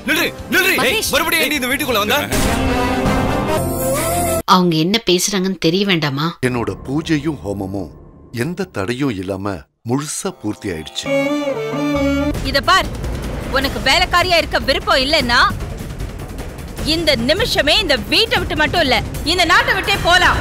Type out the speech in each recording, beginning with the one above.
நில்லு நில்லு ஏய், மகேஷ். மறுபடியும் ஏன்டி இந்த வீட்டுக்குள்ள வந்தா அவங்க என்ன பேசுறாங்கன்னு தெரிய வேண்டாமா என்னோட பூஜையும் ஹோமமும் எந்த தடையும் இல்லாம முழுசா பூர்த்தி ஆயிடுச்சு இத பார் உனக்கு வேலைக்காரியா இருக்க விருப்பம் இல்லைன்னா இந்த நிமிஷமே இந்த வீட்டை விட்டு மட்டும் இல்ல இந்த நாட்டை விட்டே போலாம்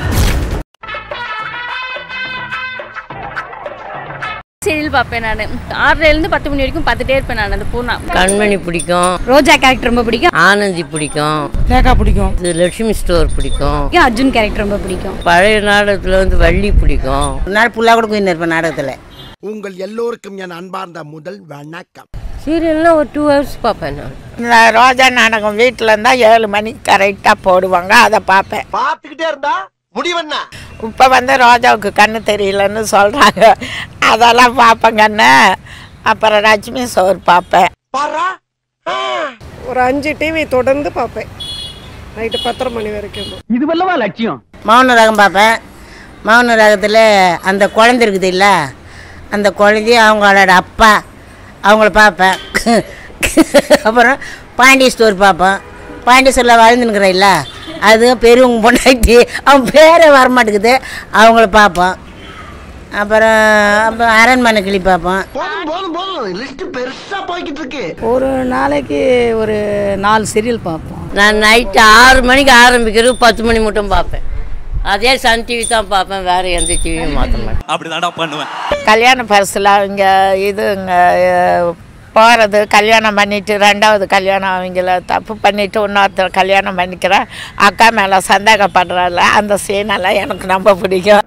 சீரியல் பார்ப்பேன் நான் ஆறுலேருந்து பத்து மணி வரைக்கும் பார்த்துட்டே இருப்பேன் நான் அந்த பூனா கண்மணி பிடிக்கும் ரோஜா கேரக்டர் ரொம்ப பிடிக்கும் ஆனந்தி பிடிக்கும் ரேகா பிடிக்கும் இது லட்சுமி ஸ்டோர் பிடிக்கும் அர்ஜுன் கேரக்டர் ரொம்ப பிடிக்கும் பழைய நாடகத்தில் வந்து வள்ளி பிடிக்கும் நாள் ஃபுல்லாக கூட குயின் இருப்பேன் நாடகத்தில் உங்கள் எல்லோருக்கும் என் அன்பார்ந்த முதல் வணக்கம் சீரியல்லாம் ஒரு டூ ஹவர்ஸ் பார்ப்பேன் நான் இந்த ரோஜா நாடகம் வீட்டில் இருந்தால் ஏழு மணிக்கு கரெக்டாக போடுவாங்க அதை பார்ப்பேன் பார்த்துக்கிட்டே இருந்தா முடிவென்ன இப்போ வந்து ரோஜாவுக்கு கண்ணு தெரியலன்னு சொல்கிறாங்க அதெல்லாம் பார்ப்பேன் கண்ணு அப்புறம் லட்சுமி சோறு பார்ப்பேன் பாரா ஒரு அஞ்சு டிவி தொடர்ந்து பார்ப்பேன் நைட்டு பத்தரை மணி வரைக்கும் இதுவல்லவா லட்சியம் மௌன ராகம் பார்ப்பேன் மௌன ராகத்தில் அந்த குழந்தை இருக்குது இல்லை அந்த குழந்தைய அவங்களோட அப்பா அவங்கள பார்ப்பேன் அப்புறம் பாண்டிய ஸ்டோர் பார்ப்பேன் பாண்டிய ஸ்டோரில் வாழ்ந்துனுக்குற இல்லை அது பெரியவங்க பொண்டாட்டி அவன் பேரே வரமாட்டேங்குது அவங்கள பார்ப்போம் அப்புறம் அப்புறம் அரண்மனை கிளி பார்ப்போம் போதும் போதும் போதும் லிஸ்ட் பெருசா போய்கிட்டு இருக்கு ஒரு நாளைக்கு ஒரு நாலு சீரியல் பார்ப்போம் நான் நைட்டு ஆறு மணிக்கு ஆரம்பிக்கிறது பத்து மணி மட்டும் பார்ப்பேன் அதே சன் டிவி தான் பார்ப்பேன் வேறு எந்த டிவியும் மாற்ற மாட்டேன் அப்படிதான்டா பண்ணுவேன் கல்யாண பரிசில் இங்கே இது இங்கே போகிறது கல்யாணம் பண்ணிட்டு ரெண்டாவது கல்யாணம் அவங்கள தப்பு பண்ணிட்டு இன்னொருத்தர் கல்யாணம் பண்ணிக்கிறேன் அக்கா மேலே சந்தேகப்படுறல அந்த சீனெல்லாம் எனக்கு ரொம்ப பிடிக்கும்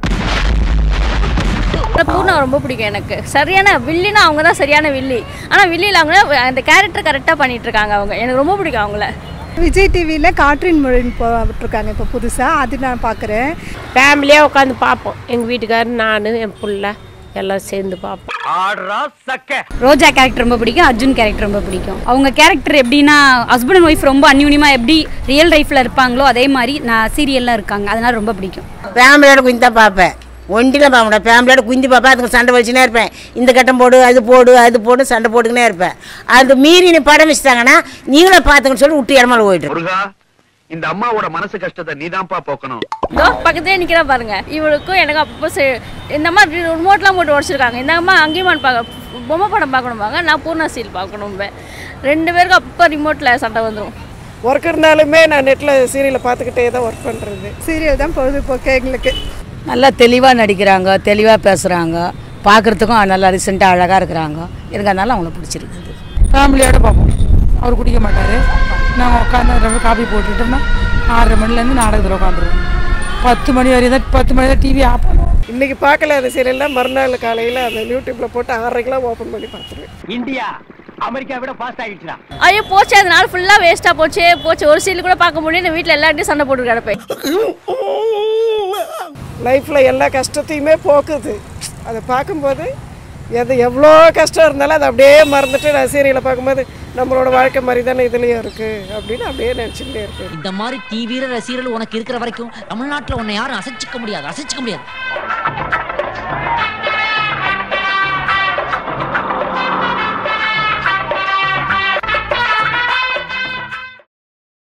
பூனா ரொம்ப பிடிக்கும் எனக்கு சரியான வில்லினா அவங்க தான் சரியான வில்லி ஆனால் வில்லியில் அவங்க அந்த கேரக்டர் கரெக்டாக பண்ணிட்டு இருக்காங்க அவங்க எனக்கு ரொம்ப பிடிக்கும் அவங்கள விஜய் டிவியில் காற்றின் மொழின்னு போட்டுருக்காங்க இப்போ புதுசாக அது நான் பார்க்குறேன் ஃபேமிலியாக உட்காந்து பார்ப்போம் எங்கள் வீட்டுக்காரர் நான் என் பிள்ளை எல்லாம் சேர்ந்து பார்ப்போம் ஆடுறா சக்க ரோஜா கேரக்டர் ரொம்ப பிடிக்கும் அர்ஜுன் கேரக்டர் ரொம்ப பிடிக்கும் அவங்க கேரக்டர் எப்படின்னா ஹஸ்பண்ட் அண்ட் ஒய்ஃப் ரொம்ப அந்யூன்யமாக எப்படி ரியல் லைஃப்பில் இருப்பாங்களோ அதே மாதிரி நான் சீரியல்லாம் இருக்காங்க அதனால ரொம்ப பிடிக்கும் ஃபேமிலியோட குஞ்சு தான் பார்ப்பேன் ஒண்டியில் பார்க்க மாட்டேன் ஃபேமிலியோட குஞ்சு பார்ப்பேன் அதுக்கு சண்டை வச்சுனே இருப்பேன் இந்த கட்டம் போடு அது போடு அது போடு சண்டை போட்டுக்கினே இருப்பேன் அது மீறி நீ படம் வச்சுட்டாங்கன்னா நீங்களும் பார்த்துங்கன்னு சொல்லி விட்டு இடமால போயிட்டு முருகா இந்த அம்மாவோட மனசு கஷ்டத்தை நீதான்ப்பா போக்கணும் இதோ பக்கத்துலேயே நிற்கிறா பாருங்க இவளுக்கும் எனக்கு அப்போ சே- இந்த மாதிரி ரிமோட்லாம் போட்டு உடச்சிருக்காங்க இந்த அம்மா அங்கேயும் பார்க்க பொம்மை படம் பார்க்கணும்பாங்க நான் பூர்ணா சீல் பார்க்கணும் ரெண்டு பேருக்கும் அப்போ ரிமோட்டில் சண்டை வந்துடும் ஒர்க் இருந்தாலுமே நான் நெட்டில் சீரியலை பார்த்துக்கிட்டே தான் ஒர்க் பண்ணுறது சீரியல் தான் பொழுதுபோக்கு எங்களுக்கு நல்லா தெளிவாக நடிக்கிறாங்க தெளிவாக பேசுகிறாங்க பார்க்குறதுக்கும் நல்லா ரீசெண்டாக அழகாக இருக்கிறாங்க எனக்கு அதனால அவங்கள பிடிச்சிருக்குது ஃபேமிலியோட பார்ப்போம் அவர் குடிக்க மாட்டார் நாங்கள் உட்காந்து ரொம்ப காபி போட்டுட்டோம்னா ஆறரை மணிலேருந்து நாடகத்தில் உட்காந்துருவோம் பத்து மணி வரையும் தான் பத்து மணி தான் டிவி ஆஃப் பண்ணுவோம் இன்றைக்கி பார்க்கல அந்த சீரியல்லாம் மறுநாள் காலையில் அந்த யூடியூப்பில் போட்டு ஆறரைக்கெல்லாம் ஓப்பன் பண்ணி பார்த்துருவேன் இந்தியா அமெரிக்கா விட ஃபாஸ்ட் ஆயிடுச்சுடா ஐயோ போச்சு அந்த நாள் ஃபுல்லாக வேஸ்ட்டாக போச்சு போச்சு ஒரு சீல் கூட பார்க்க முடியும் வீட்டில் எல்லார்ட்டையும் சண்டை போட்டு கிடப்பேன் லைஃப்பில் எல்லா கஷ்டத்தையுமே போக்குது அதை பார்க்கும்போது எது எவ்வளோ கஷ்டம் இருந்தாலும் அதை அப்படியே மறந்துட்டு நான் சீரியலை பார்க்கும்போது நம்மளோட வாழ்க்கை மாதிரி தானே இதுலேயும் இருக்குது அப்படின்னு அப்படியே நினச்சிக்கிட்டே இருக்கேன் இந்த மாதிரி டிவியில் ரசிகர்கள் உனக்கு இருக்கிற வரைக்கும் தமிழ்நாட்டில் உன்னை யாரும் அசைச்சிக்க முடியாது அசைச்சிக்க முடியாது